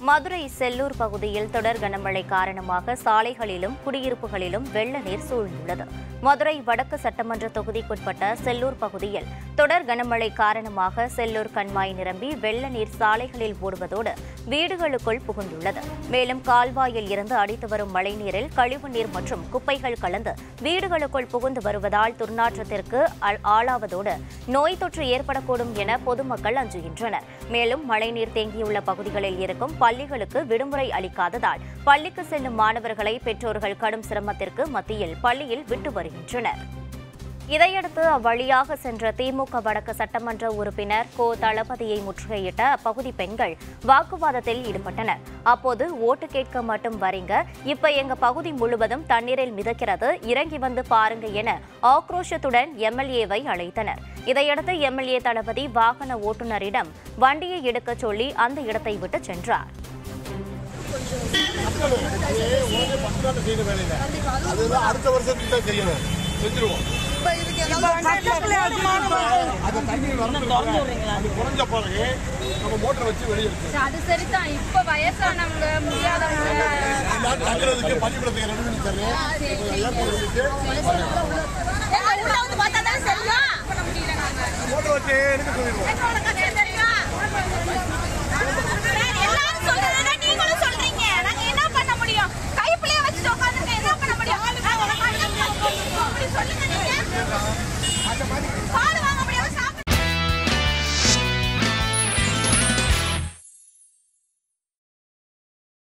மதுரை செல்லூர் பகுதியில் தொடர் கனமழை காரணமாக சாலைகளிலும் குடியிருப்புகளிலும் வெள்ள நீர் சூழ்ந்துள்ளது மதுரை வடக்கு சட்டமன்ற தொகுதிக்குட்பட்ட செல்லூர் பகுதியில் தொடர் கனமழை காரணமாக செல்லூர் கண்மாய் நிரம்பி வெள்ள நீர் சாலைகளில் ஓடுவதோடு வீடுகளுக்குள் புகுந்துள்ளது மேலும் கால்வாயில் இருந்து அடித்து வரும் மழைநீரில் கழிவுநீர் மற்றும் குப்பைகள் கலந்து வீடுகளுக்குள் புகுந்து வருவதால் துர்நாற்றத்திற்கு ஆ- ஆளாவதோடு நோய் தொற்று ஏற்படக்கூடும் என பொதுமக்கள் அஞ்சுகின்றனர் மேலும் மழைநீர் தேங்கியுள்ள பகுதிகளில் இருக்கும் பள்ளிகளுக்கு விடுமுறை அளிக்காததால் பள்ளிக்கு செல்லும் மாணவர்களை பெற்றோர்கள் கடும் சிரமத்திற்கு மத்தியில் பள்ளியில் விட்டு வருகின்றனர் இதையடுத்து அவ்வழியாக சென்ற திமுக வடக்கு சட்டமன்ற உறுப்பினர் கோ தளபதியை முற்றுகையிட்ட அப்பகுதி பெண்கள் வாக்குவாதத்தில் ஈடுபட்டனர் அப்போது ஓட்டு கேட்க மட்டும் வரீங்க இப்ப எங்க பகுதி முழுவதும் தண்ணீரில் மிதக்கிறது இறங்கி வந்து பாருங்க என ஆக்ரோஷத்துடன் எம்எல்ஏவை அழைத்தனர் இதையடுத்து எம்எல்ஏ தளபதி வாகன ஓட்டுநரிடம் வண்டியை எடுக்கச் சொல்லி அந்த இடத்தை விட்டு சென்றார் செய்யற வேலையில அதுதான் அடுத்த வருஷத்துக்கு தான் செய்யணும் செஞ்சிருவோம் அது தண்ணி வரணும் அது குறைஞ்ச பிறகு நம்ம மோட்டர் வச்சு வெளியே இருக்கு அது சரிதான் இப்ப வயசானவங்க முடியாதவங்க நான் தங்குறதுக்கு பள்ளிக்கூடத்துக்கு ரெண்டு மணி தரேன் ஏற்படுறதுக்கு எங்க ஊர்ல வந்து பார்த்தா தான் சரியா மோட்டர் வச்சு எடுக்க சொல்லிடுவோம்